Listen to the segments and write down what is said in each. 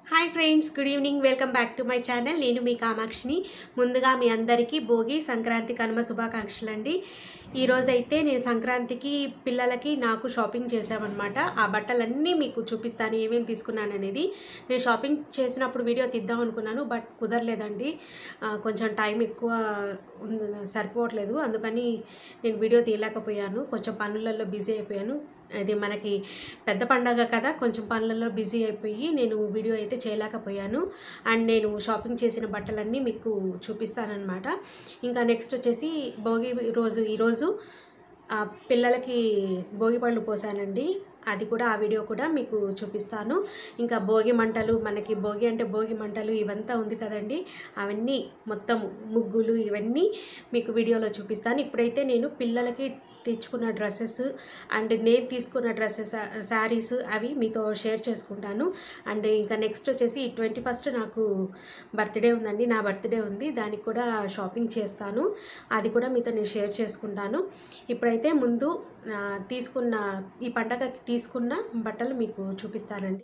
hi friends good evening welcome back to my channel నేను మీ కామాక్షిని ముందుగా మీ అందరికీ భోగి సంక్రాంతి కనుమ శుభాకాంక్షలు అండి ఈరోజైతే నేను సంక్రాంతికి పిల్లలకి నాకు షాపింగ్ చేసామన్నమాట ఆ బట్టలన్నీ మీకు చూపిస్తాను ఏమేమి తీసుకున్నాను అనేది నేను షాపింగ్ చేసినప్పుడు వీడియో తీద్దాం అనుకున్నాను బట్ కుదరలేదండి ఆ, కొంచెం టైం ఎక్కువ ఉంది- సరిపోవట్లేదు అందుకని నేను వీడియో తీయలేకపోయాను కొంచెం పనులలో బిజీ అయిపోయాను అది మనకి పెద్ద పండగ కదా కొంచెం పనులలో బిజీ అయిపోయి నేను వీడియో అయితే చేయలేకపోయాను అండ్ నేను షాపింగ్ చేసిన బట్టలన్నీ మీకు చూపిస్తానన్నమాట ఇంకా నెక్స్ట్ వచ్చేసి భోగి రోజు ఈరోజు ఆ, పిల్లలకి భోగి పళ్ళు పోసానండి అది కూడా ఆ వీడియో కూడా మీకు చూపిస్తాను ఇంకా భోగి మంటలు మనకి భోగి అంటే భోగి మంటలు ఇవంతా ఉంది కదండి అవన్నీ మొత్తం ముగ్గులు ఇవన్నీ మీకు వీడియోలో చూపిస్తాను ఇప్పుడైతే నేను పిల్లలకి తెచ్చుకున్న డ్రెస్సెస్ అండ్ నేను తీసుకున్న డ్రెస్సెస్ శారీస్ అవి మీతో షేర్ చేసుకుంటాను అండ్ ఇంకా నెక్స్ట్ వచ్చేసి ట్వంటీ ఫస్ట్ నాకు బర్త్డే ఉందండి నా బర్త్డే ఉంది దానికి కూడా షాపింగ్ చేస్తాను అది కూడా మీతో నేను షేర్ చేసుకుంటాను ఇప్పుడైతే ముందు ఆ, తీసుకున్న ఈ పండగకి తీసుకున్న బట్టలు మీకు చూపిస్తానండి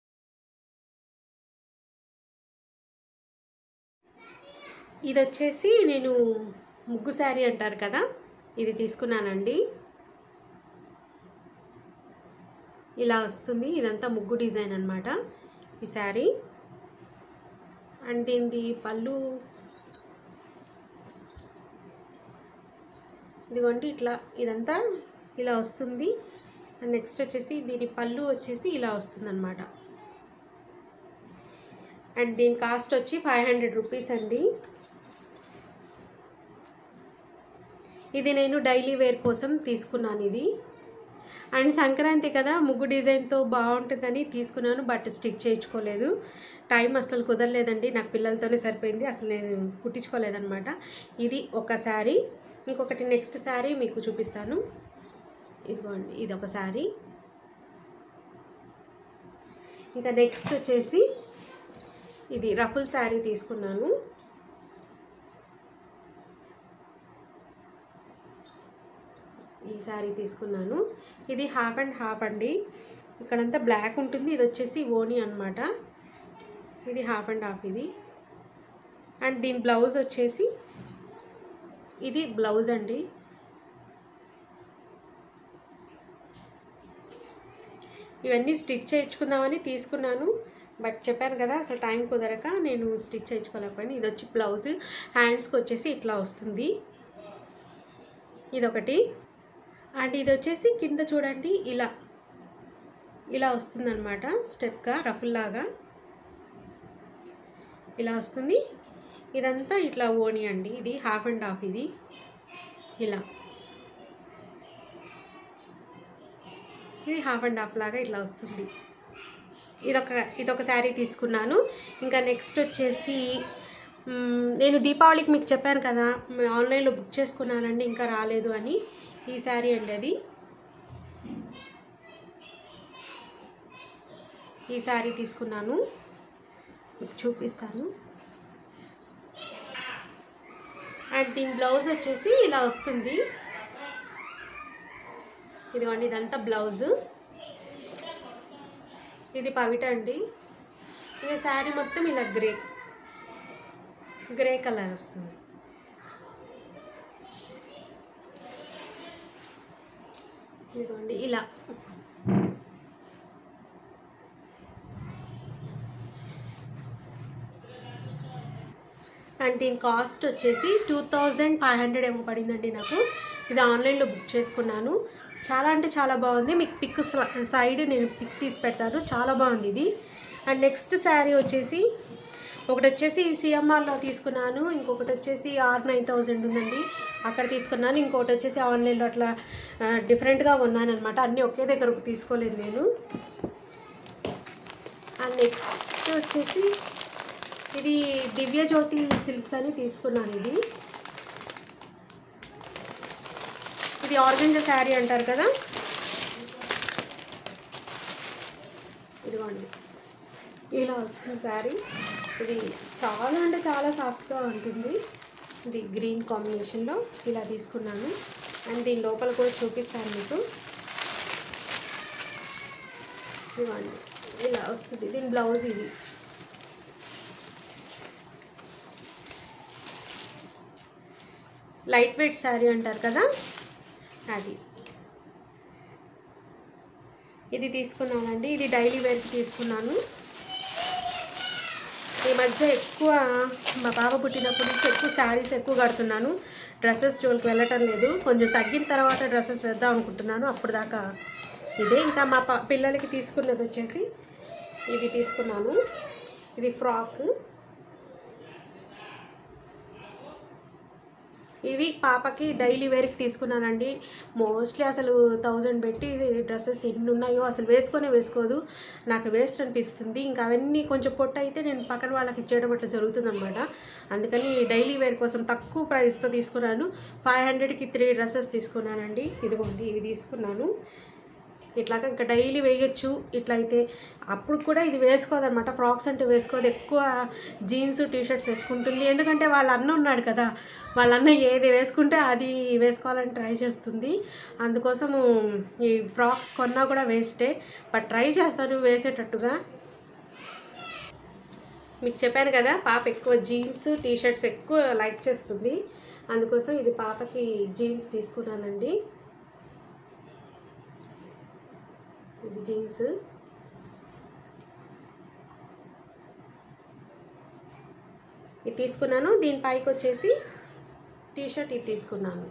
ఇది వచ్చేసి నేను ముగ్గు శారీ అంటారు కదా ఇది తీసుకున్నానండి ఇలా వస్తుంది ఇదంతా ముగ్గు డిజైన్ అనమాట ఈ శారీ అండ్ దీనిది పళ్ళు ఇదిగోండి ఇట్లా ఇదంతా ఇలా వస్తుంది అండ్ నెక్స్ట్ వచ్చేసి దీని పళ్ళు వచ్చేసి ఇలా వస్తుంది అనమాట అండ్ దీని కాస్ట్ వచ్చి ఫైవ్ హండ్రెడ్ రూపీస్ అండి ఇది నేను డైలీ వేర్ కోసం తీసుకున్నాను ఇది అండ్ సంక్రాంతి కదా ముగ్గు డిజైన్తో బాగుంటుందని తీసుకున్నాను బట్ స్టిచ్ చేయించుకోలేదు టైం అసలు కుదరలేదండి నాకు పిల్లలతోనే సరిపోయింది అసలు నేను కుట్టించుకోలేదనమాట ఇది ఒక శారీ ఇంకొకటి నెక్స్ట్ శారీ మీకు చూపిస్తాను ఇదిగోండి ఇది ఒక శారీ ఇంకా నెక్స్ట్ వచ్చేసి ఇది రఫుల్ శారీ తీసుకున్నాను ఈ శారీ తీసుకున్నాను ఇది హాఫ్ అండ్ హాఫ్ అండి ఇక్కడంతా బ్లాక్ ఉంటుంది ఇది వచ్చేసి ఓనీ అనమాట ఇది హాఫ్ అండ్ హాఫ్ ఇది అండ్ దీని బ్లౌజ్ వచ్చేసి ఇది బ్లౌజ్ అండి ఇవన్నీ స్టిచ్ చేయించుకుందామని తీసుకున్నాను బట్ చెప్పాను కదా అసలు టైం కుదరక నేను స్టిచ్ చేయించుకోలేకపోయాను ఇది వచ్చి బ్లౌజ్ హ్యాండ్స్కి వచ్చేసి ఇట్లా వస్తుంది ఇదొకటి అండ్ ఇది వచ్చేసి కింద చూడండి ఇలా ఇలా వస్తుందన్నమాట స్టెప్గా రఫుల్లాగా ఇలా వస్తుంది ఇదంతా ఇట్లా ఓని అండి ఇది హాఫ్ అండ్ హాఫ్ ఇది ఇలా ఇది హాఫ్ అండ్ హాఫ్ లాగా ఇట్లా వస్తుంది ఇదొక ఇదొక శారీ తీసుకున్నాను ఇంకా నెక్స్ట్ వచ్చేసి మ్, నేను దీపావళికి మీకు చెప్పాను కదా మ్, ఆన్లైన్లో బుక్ చేసుకున్నానండి ఇంకా రాలేదు అని ఈ శారీ అండి అది ఈ శారీ తీసుకున్నాను మీకు చూపిస్తాను అండ్ దీని బ్లౌజ్ వచ్చేసి ఇలా వస్తుంది ఇదిగోండి ఇదంతా బ్లౌజ్ ఇది పవిట అండి ఇక శారీ మొత్తం ఇలా గ్రే గ్రే కలర్ వస్తుంది ఇదిగోండి ఇలా అండ్ దీని కాస్ట్ వచ్చేసి టూ థౌజండ్ ఫైవ్ హండ్రెడ్ ఏమో పడిందండి నాకు ఇది ఆన్లైన్లో బుక్ చేసుకున్నాను చాలా అంటే చాలా బాగుంది మీకు పిక్ సైడ్ నేను పిక్ తీసి పెడతాను చాలా బాగుంది ఇది అండ్ నెక్స్ట్ శారీ వచ్చేసి ఒకటి వచ్చేసి సిఎంఆర్లో తీసుకున్నాను ఇంకొకటి వచ్చేసి ఆర్ నైన్ థౌజండ్ ఉందండి అక్కడ తీసుకున్నాను ఇంకొకటి వచ్చేసి ఆన్లైన్లో అట్లా ఆ, డిఫరెంట్గా కొన్నాను అనమాట అన్నీ ఒకే దగ్గర తీసుకోలేదు నేను అండ్ నెక్స్ట్ వచ్చేసి ఇది దివ్యజ్యోతి సిల్క్స్ అని తీసుకున్నాను ఇది ఇది ఆర్గంజా శారీ అంటారు కదా ఇదిగోండి ఇలా వచ్చిన శారీ ఇది చాలా అంటే చాలా సాఫ్ట్గా ఉంటుంది ఇది గ్రీన్ కాంబినేషన్లో ఇలా తీసుకున్నాను అండ్ దీని లోపల కూడా చూపిస్తాను మీకు ఇదిగోండి ఇలా వస్తుంది దీని బ్లౌజ్ ఇది లైట్ వెయిట్ శారీ అంటారు కదా అది ఇది తీసుకున్నానండి ఇది డైలీ వేర్కి తీసుకున్నాను ఈ మధ్య ఎక్కువ మా పాప పుట్టినప్పటి నుంచి ఎక్కువ శారీస్ ఎక్కువ కడుతున్నాను డ్రెస్సెస్ జోలికి వెళ్ళటం లేదు కొంచెం తగ్గిన తర్వాత డ్రెస్సెస్ వేద్దాం అనుకుంటున్నాను అప్పుడు దాకా ఇదే ఇంకా మా ప పిల్లలకి తీసుకున్నది వచ్చేసి ఇది తీసుకున్నాను ఇది ఫ్రాక్ ఇవి పాపకి డైలీ వేర్కి తీసుకున్నానండి మోస్ట్లీ అసలు థౌజండ్ పెట్టి డ్రెస్సెస్ ఎన్ని ఉన్నాయో అసలు వేసుకొనే వేసుకోదు నాకు వేస్ట్ అనిపిస్తుంది ఇంకా అవన్నీ కొంచెం పొట్ట అయితే నేను పక్కన వాళ్ళకి ఇచ్చేయడం అట్లా జరుగుతుందన్నమాట అందుకని డైలీ వేర్ కోసం తక్కువ ప్రైస్తో తీసుకున్నాను ఫైవ్ హండ్రెడ్కి త్రీ డ్రెస్సెస్ తీసుకున్నానండి ఇదిగోండి ఇవి తీసుకున్నాను ఇట్లాగా ఇంకా డైలీ వేయచ్చు ఇట్లా అయితే అప్పుడు కూడా ఇది వేసుకోదన్నమాట ఫ్రాక్స్ అంటే వేసుకోదు ఎక్కువ జీన్స్ టీషర్ట్స్ వేసుకుంటుంది ఎందుకంటే వాళ్ళ అన్న ఉన్నాడు కదా వాళ్ళ అన్న ఏది వేసుకుంటే అది వేసుకోవాలని ట్రై చేస్తుంది అందుకోసము ఈ ఫ్రాక్స్ కొన్నా కూడా వేస్టే బట్ ట్రై చేస్తాను వేసేటట్టుగా మీకు చెప్పాను కదా పాప ఎక్కువ జీన్స్ టీషర్ట్స్ ఎక్కువ లైక్ చేస్తుంది అందుకోసం ఇది పాపకి జీన్స్ తీసుకున్నానండి ఇది జీన్స్ ఇది తీసుకున్నాను దీని పైకి వచ్చేసి టీషర్ట్ ఇది తీసుకున్నాను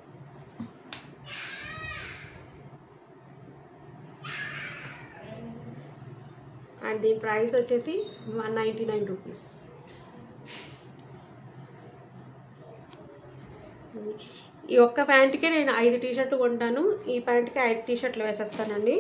అండ్ దీని ప్రైస్ వచ్చేసి వన్ నైంటీ నైన్ రూపీస్ ఈ ఒక్క ప్యాంట్కే నేను ఐదు టీషర్ట్లు కొంటాను ఈ ప్యాంట్కి ఐదు టీషర్ట్లు వేసేస్తానండి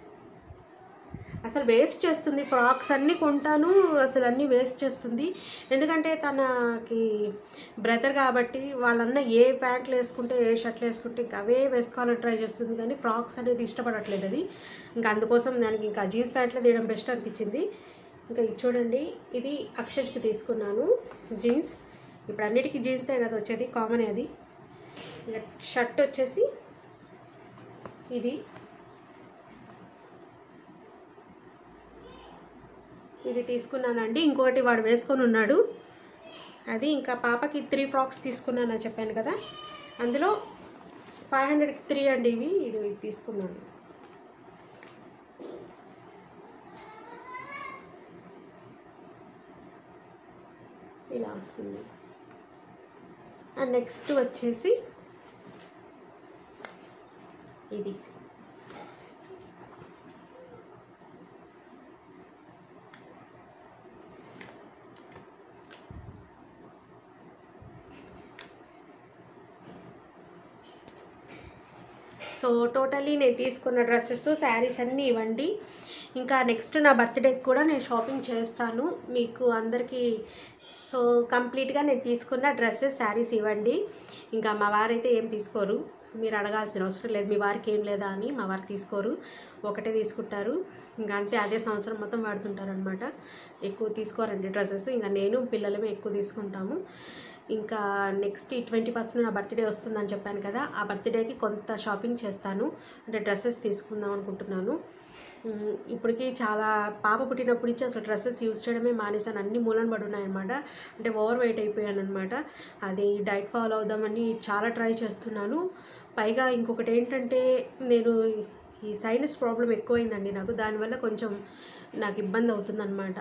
అసలు వేస్ట్ చేస్తుంది ఫ్రాక్స్ అన్నీ కొంటాను అసలు అన్నీ వేస్ట్ చేస్తుంది ఎందుకంటే తనకి బ్రదర్ కాబట్టి వాళ్ళన్న ఏ ప్యాంట్లు వేసుకుంటే ఏ షర్ట్లు వేసుకుంటే ఇంకా అవే వేసుకోవాలని ట్రై చేస్తుంది కానీ ఫ్రాక్స్ అనేది ఇష్టపడట్లేదు అది ఇంకా అందుకోసం దానికి ఇంకా జీన్స్ ప్యాంట్లు తీయడం బెస్ట్ అనిపించింది ఇంకా ఇది చూడండి ఇది అక్షర్కి తీసుకున్నాను జీన్స్ ఇప్పుడు అన్నిటికీ జీన్సే కదా వచ్చేది కామన్ అది ఇంకా షర్ట్ వచ్చేసి ఇది ఇది తీసుకున్నానండి ఇంకోటి వాడు వేసుకొని ఉన్నాడు అది ఇంకా పాపకి త్రీ ఫ్రాక్స్ తీసుకున్నాను చెప్పాను కదా అందులో ఫైవ్ హండ్రెడ్కి త్రీ అండి ఇవి ఇది ఇది తీసుకున్నాను ఇలా వస్తుంది అండ్ నెక్స్ట్ వచ్చేసి ఇది సో టోటలీ నేను తీసుకున్న డ్రెస్సెస్ శారీస్ అన్నీ ఇవ్వండి ఇంకా నెక్స్ట్ నా బర్త్డేకి కూడా నేను షాపింగ్ చేస్తాను మీకు అందరికీ సో కంప్లీట్గా నేను తీసుకున్న డ్రెస్సెస్ శారీస్ ఇవ్వండి ఇంకా మా వారైతే ఏం తీసుకోరు మీరు అడగాల్సిన అవసరం లేదు మీ వారికి ఏం లేదా అని మా వారు తీసుకోరు ఒకటే తీసుకుంటారు ఇంకా అంతే అదే సంవత్సరం మొత్తం వాడుతుంటారు అనమాట ఎక్కువ తీసుకోరండి డ్రెస్సెస్ ఇంకా నేను పిల్లలమే ఎక్కువ తీసుకుంటాము ఇంకా నెక్స్ట్ ఈ ట్వంటీ పర్సెంట్ నా బర్త్డే వస్తుందని చెప్పాను కదా ఆ బర్త్డేకి కొంత షాపింగ్ చేస్తాను అంటే డ్రెస్సెస్ తీసుకుందాం అనుకుంటున్నాను ఉమ్, ఇప్పటికి చాలా పాప పుట్టినప్పటి నుంచి అసలు డ్రెస్సెస్ యూజ్ చేయడమే మానేశాను అన్ని మూలన పడి ఉన్నాయన్నమాట అంటే ఓవర్ వెయిట్ అయిపోయాను అనమాట అది డైట్ ఫాలో అవుదామని చాలా ట్రై చేస్తున్నాను పైగా ఇంకొకటి ఏంటంటే నేను ఈ సైనస్ ప్రాబ్లం ఎక్కువైందండి నాకు దానివల్ల కొంచెం నాకు ఇబ్బంది అవుతుందన్నమాట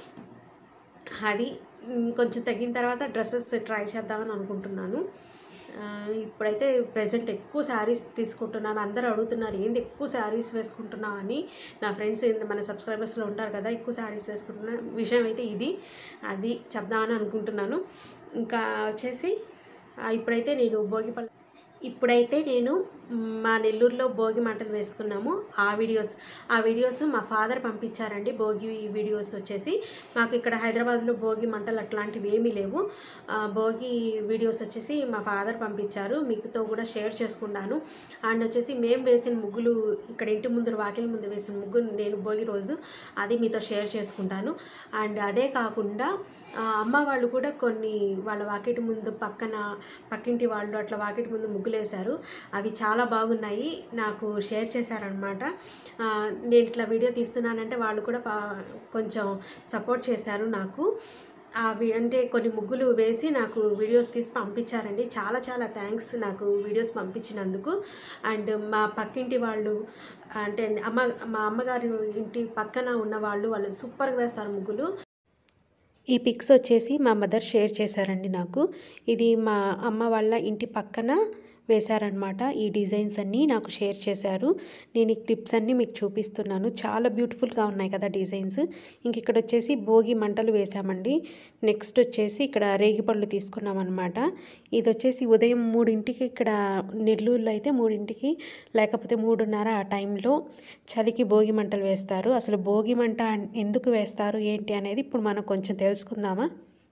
అది మ్, కొంచెం తగ్గిన తర్వాత డ్రెస్సెస్ ట్రై చేద్దామని అనుకుంటున్నాను ఆ, ఇప్పుడైతే ప్రజెంట్ ఎక్కువ శారీస్ తీసుకుంటున్నాను అందరూ అడుగుతున్నారు ఏంది ఎక్కువ శారీస్ వేసుకుంటున్నావు అని నా ఫ్రెండ్స్ ఏంది మన సబ్స్క్రైబర్స్లో ఉంటారు కదా ఎక్కువ శారీస్ వేసుకుంటున్నా విషయం అయితే ఇది అది చెప్దామని అనుకుంటున్నాను ఇంకా వచ్చేసి ఆ, ఇప్పుడైతే నేను భోగిపల్లి ఇప్పుడైతే నేను మ్, మా నెల్లూరులో భోగి మంటలు వేసుకున్నాము ఆ వీడియోస్ ఆ వీడియోస్ మా ఫాదర్ పంపించారండి భోగి వీడియోస్ వచ్చేసి మాకు ఇక్కడ హైదరాబాద్లో భోగి మంటలు అట్లాంటివి ఏమీ లేవు ఆ, భోగి వీడియోస్ వచ్చేసి మా ఫాదర్ పంపించారు మీకుతో కూడా షేర్ చేసుకున్నాను అండ్ వచ్చేసి మేము వేసిన ముగ్గులు ఇక్కడ ఇంటి ముందు వాకిలి ముందు వేసిన ముగ్గు నేను భోగి రోజు అది మీతో షేర్ చేసుకుంటాను అండ్ అదే కాకుండా ఆ, అమ్మ వాళ్ళు కూడా కొన్ని వాళ్ళ వాకిటి ముందు పక్కన పక్కింటి వాళ్ళు అట్లా వాకిటి ముందు ముగ్గులు వేశారు అవి చాలా బాగున్నాయి నాకు షేర్ చేశారనమాట ఆ, నేను ఇట్లా వీడియో తీస్తున్నానంటే వాళ్ళు కూడా పా- కొంచెం సపోర్ట్ చేశారు నాకు అవి అంటే కొన్ని ముగ్గులు వేసి నాకు వీడియోస్ తీసి పంపించారండి చాలా చాలా థ్యాంక్స్ నాకు వీడియోస్ పంపించినందుకు అండ్ మా పక్కింటి వాళ్ళు అంటే అమ్మ మా అమ్మగారి ఇంటి పక్కన ఉన్న వాళ్ళు వాళ్ళు సూపర్గా వేస్తారు ముగ్గులు ఈ పిక్స్ వచ్చేసి మా మదర్ షేర్ చేశారండి నాకు ఇది మా అమ్మ వాళ్ళ ఇంటి పక్కన వేశారనమాట ఈ డిజైన్స్ అన్నీ నాకు షేర్ చేశారు నేను ఈ క్లిప్స్ అన్నీ మీకు చూపిస్తున్నాను చాలా బ్యూటిఫుల్గా ఉన్నాయి కదా డిజైన్స్ ఇంక ఇక్కడ వచ్చేసి భోగి మంటలు వేశామండి నెక్స్ట్ వచ్చేసి ఇక్కడ రేగిపళ్ళు తీసుకున్నాం అనమాట ఇది వచ్చేసి ఉదయం మూడింటికి ఇక్కడ నెల్లూరులో అయితే మూడింటికి లేకపోతే మూడున్నర ఆ టైంలో చలికి భోగి మంటలు వేస్తారు అసలు భోగి మంట ఎందుకు వేస్తారు ఏంటి అనేది ఇప్పుడు మనం కొంచెం తెలుసుకుందామా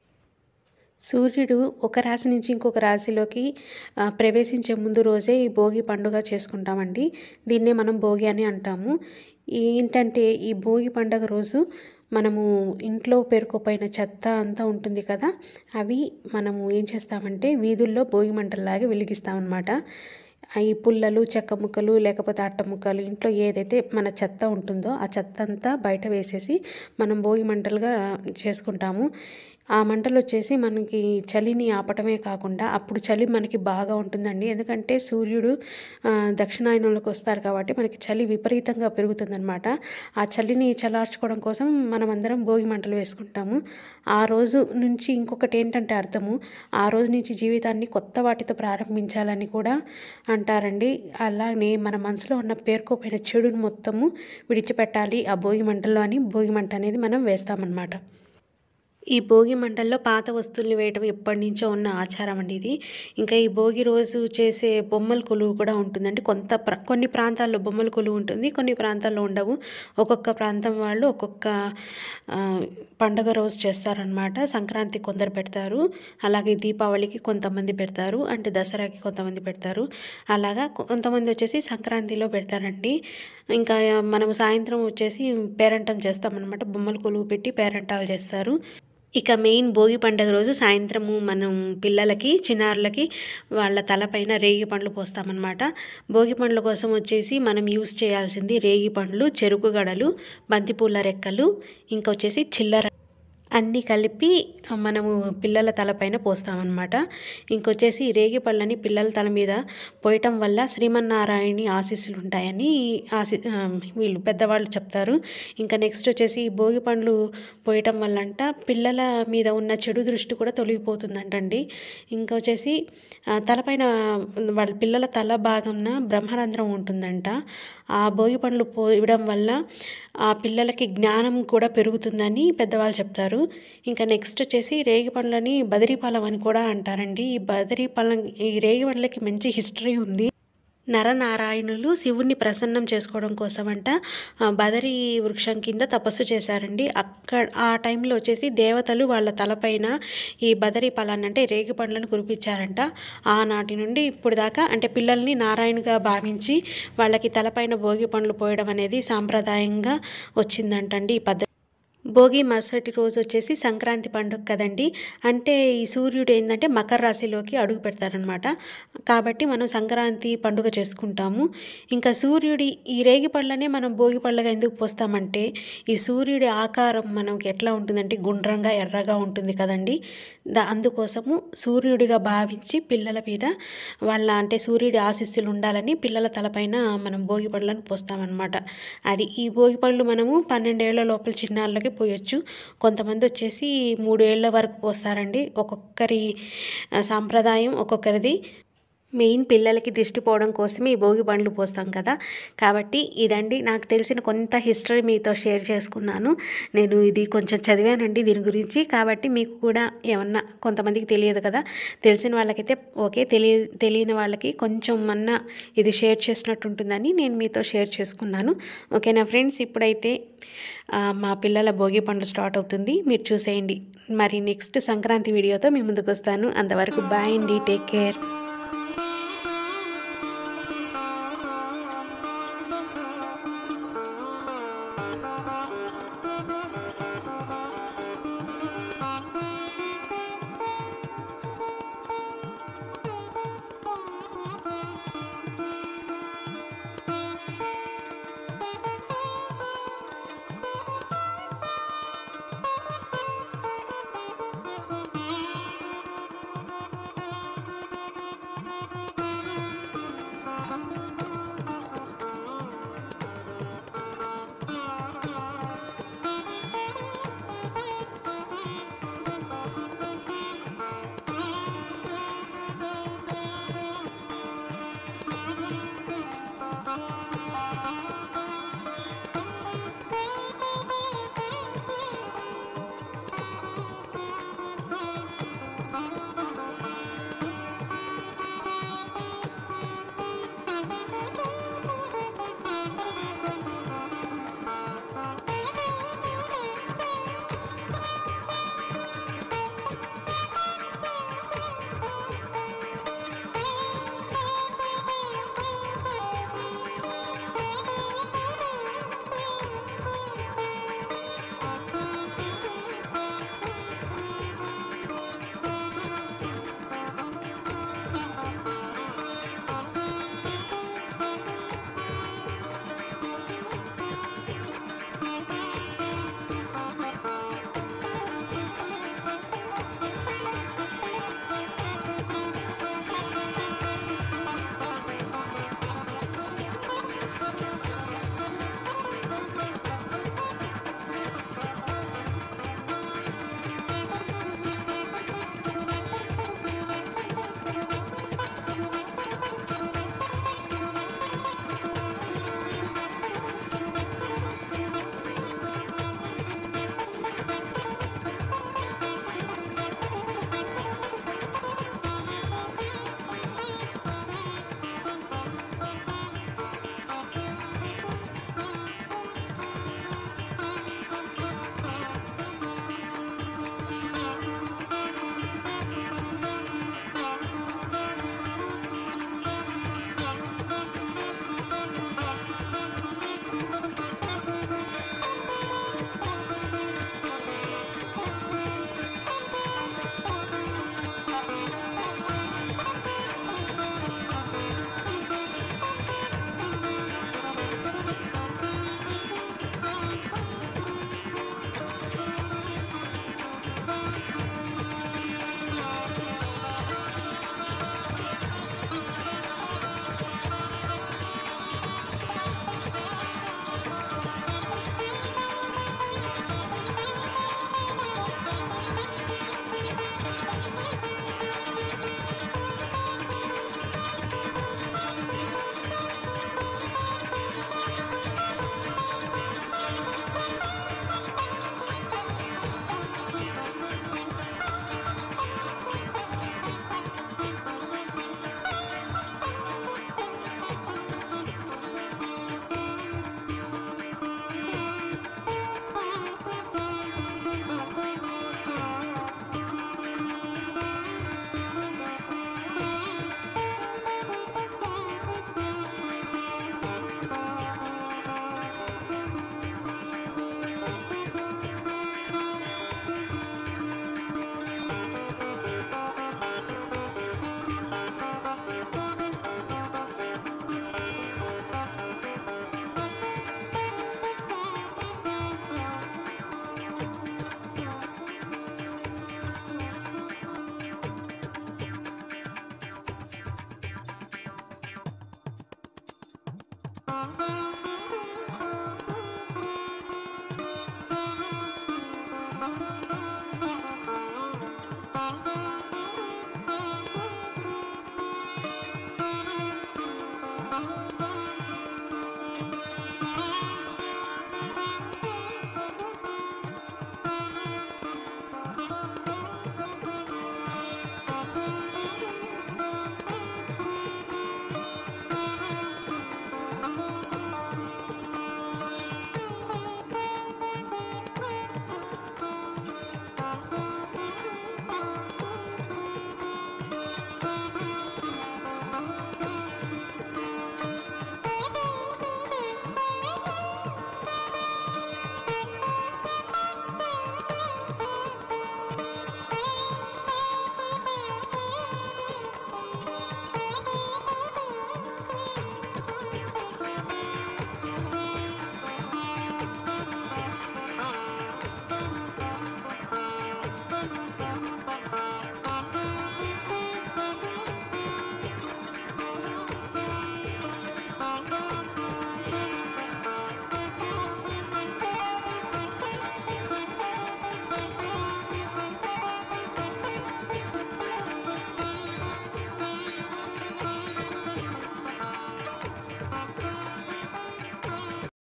సూర్యుడు ఒక రాశి నుంచి ఇంకొక రాశిలోకి ఆ, ప్రవేశించే ముందు రోజే ఈ భోగి పండుగ చేసుకుంటామండి దీన్నే మనం భోగి అని అంటాము ఏంటంటే ఈ భోగి పండుగ రోజు మనము ఇంట్లో పేరుకోపోయిన చెత్త అంతా ఉంటుంది కదా అవి మనము ఏం చేస్తామంటే వీధుల్లో భోగి మంటల్లాగా వెలిగిస్తామన్నమాట ఈ పుల్లలు చెక్క ముక్కలు లేకపోతే అట్ట ముక్కలు ఇంట్లో ఏదైతే మన చెత్త ఉంటుందో ఆ చెత్త అంతా బయట వేసేసి మనం భోగి మంటలుగా చేసుకుంటాము ఆ మంటలు వచ్చేసి మనకి చలిని ఆపటమే కాకుండా అప్పుడు చలి మనకి బాగా ఉంటుందండి ఎందుకంటే సూర్యుడు ఆ, దక్షిణాయనంలోకి వస్తారు కాబట్టి మనకి చలి విపరీతంగా పెరుగుతుందన్నమాట ఆ చలిని చల్లార్చుకోవడం కోసం మనం అందరం భోగి మంటలు వేసుకుంటాము ఆ రోజు నుంచి ఇంకొకటి ఏంటంటే అర్థము ఆ రోజు నుంచి జీవితాన్ని కొత్త వాటితో ప్రారంభించాలని కూడా అంటారండి అలానే మన మనసులో ఉన్న పేర్కోపోయిన చెడును మొత్తము విడిచిపెట్టాలి ఆ భోగి మంటల్లో అని భోగి మంట అనేది మనం వేస్తామన్నమాట ఈ భోగి మంటల్లో పాత వస్తువులు వేయటం ఎప్పటి నుంచో ఉన్న ఆచారం అండి ఇది ఇంకా ఈ భోగి రోజు చేసే బొమ్మల కొలువు కూడా ఉంటుందండి కొంత ప్ర కొన్ని ప్రాంతాల్లో బొమ్మల కొలువు ఉంటుంది కొన్ని ప్రాంతాల్లో ఉండవు ఒక్కొక్క ప్రాంతం వాళ్ళు ఒక్కొక్క ఆ, పండగ రోజు చేస్తారనమాట సంక్రాంతి కొందరు పెడతారు అలాగే దీపావళికి కొంతమంది పెడతారు అంటే దసరాకి కొంతమంది పెడతారు అలాగా కొంతమంది వచ్చేసి సంక్రాంతిలో పెడతారండి ఇంకా మనం సాయంత్రం వచ్చేసి పేరంటం చేస్తామన్నమాట బొమ్మల కొలువు పెట్టి పేరంటాలు చేస్తారు ఇక మెయిన్ భోగి పండుగ రోజు సాయంత్రము మనం పిల్లలకి చిన్నారులకి వాళ్ళ తలపైన రేగి పండ్లు పోస్తామన్నమాట భోగి పండ్ల కోసం వచ్చేసి మనం యూస్ చేయాల్సింది రేగి పండ్లు చెరుకు గడలు బంతిపూల రెక్కలు ఇంకొచ్చేసి చిల్లర అన్నీ కలిపి మనము పిల్లల తలపైన పోస్తామన్నమాట ఇంకొచ్చేసి ఈ రేగి పళ్ళని పిల్లల తల మీద పోయటం వల్ల శ్రీమన్నారాయణి ఆశీస్సులు ఉంటాయని ఆశీ ఆ, వీళ్ళు పెద్దవాళ్ళు చెప్తారు ఇంకా నెక్స్ట్ వచ్చేసి ఈ భోగి పండ్లు పోయటం వల్ల అంట పిల్లల మీద ఉన్న చెడు దృష్టి కూడా తొలగిపోతుందంటండి ఇంకా వచ్చేసి ఆ, తలపైన వాళ్ళ పిల్లల తల భాగంన బ్రహ్మరంధ్రం ఉంటుందంట ఆ భోగి పండ్లు పోయడం వల్ల ఆ పిల్లలకి జ్ఞానం కూడా పెరుగుతుందని పెద్దవాళ్ళు చెప్తారు ఇంకా నెక్స్ట్ వచ్చేసి రేగి పండ్లని బదిరీపాలెం అని కూడా అంటారండి ఈ బదిరీపాలెం ఈ రేగి పండ్లకి మంచి హిస్టరీ ఉంది నరనారాయణులు శివుణ్ణి ప్రసన్నం చేసుకోవడం కోసమంట ఆ, బదరి వృక్షం కింద తపస్సు చేశారండి అక్కడ ఆ టైంలో వచ్చేసి దేవతలు వాళ్ళ తలపైన ఈ బదరి ఫలాన్ని అంటే రేగి పండ్లను కురిపించారంట ఆనాటి నుండి ఇప్పుడు దాకా అంటే పిల్లల్ని నారాయణగా భావించి వాళ్ళకి తలపైన భోగి పండ్లు పోయడం అనేది సాంప్రదాయంగా వచ్చిందంటండి ఈ పద్ధతి భోగి మరుసటి రోజు వచ్చేసి సంక్రాంతి పండుగ కదండి అంటే ఈ సూర్యుడు ఏంటంటే మకర రాశిలోకి అడుగు పెడతారనమాట కాబట్టి మనం సంక్రాంతి పండుగ చేసుకుంటాము ఇంకా సూర్యుడి ఈ రేగి పళ్ళనే మనం భోగి పళ్ళగా ఎందుకు పోస్తామంటే ఈ సూర్యుడి ఆకారం మనకి ఎట్లా ఉంటుందంటే గుండ్రంగా ఎర్రగా ఉంటుంది కదండి దా అందుకోసము సూర్యుడిగా భావించి పిల్లల మీద వాళ్ళ అంటే సూర్యుడి ఆశీస్సులు ఉండాలని పిల్లల తలపైన మనం భోగి పళ్ళను పోస్తామన్నమాట అది ఈ భోగి పళ్ళు మనము పన్నెండేళ్ల లోపల చిన్నారులకి పోయొచ్చు కొంతమంది వచ్చేసి మూడేళ్ల వరకు పోస్తారండి ఒక్కొక్కరి ఆ, సాంప్రదాయం ఒక్కొక్కరిది మెయిన్ పిల్లలకి దిష్టి పోవడం కోసమే ఈ భోగి బండ్లు పోస్తాం కదా కాబట్టి ఇదండి నాకు తెలిసిన కొంత హిస్టరీ మీతో షేర్ చేసుకున్నాను నేను ఇది కొంచెం చదివానండి దీని గురించి కాబట్టి మీకు కూడా ఏమన్నా కొంతమందికి తెలియదు కదా తెలిసిన వాళ్ళకైతే ఓకే తెలియ తెలియని వాళ్ళకి కొంచెం అన్నా ఇది షేర్ చేసినట్టు ఉంటుందని నేను మీతో షేర్ చేసుకున్నాను ఓకేనా ఫ్రెండ్స్ ఇప్పుడైతే ఆ, మా పిల్లల భోగి పండుగ స్టార్ట్ అవుతుంది మీరు చూసేయండి మరి నెక్స్ట్ సంక్రాంతి వీడియోతో మీ ముందుకు వస్తాను అంతవరకు బాయ్ అండి టేక్ కేర్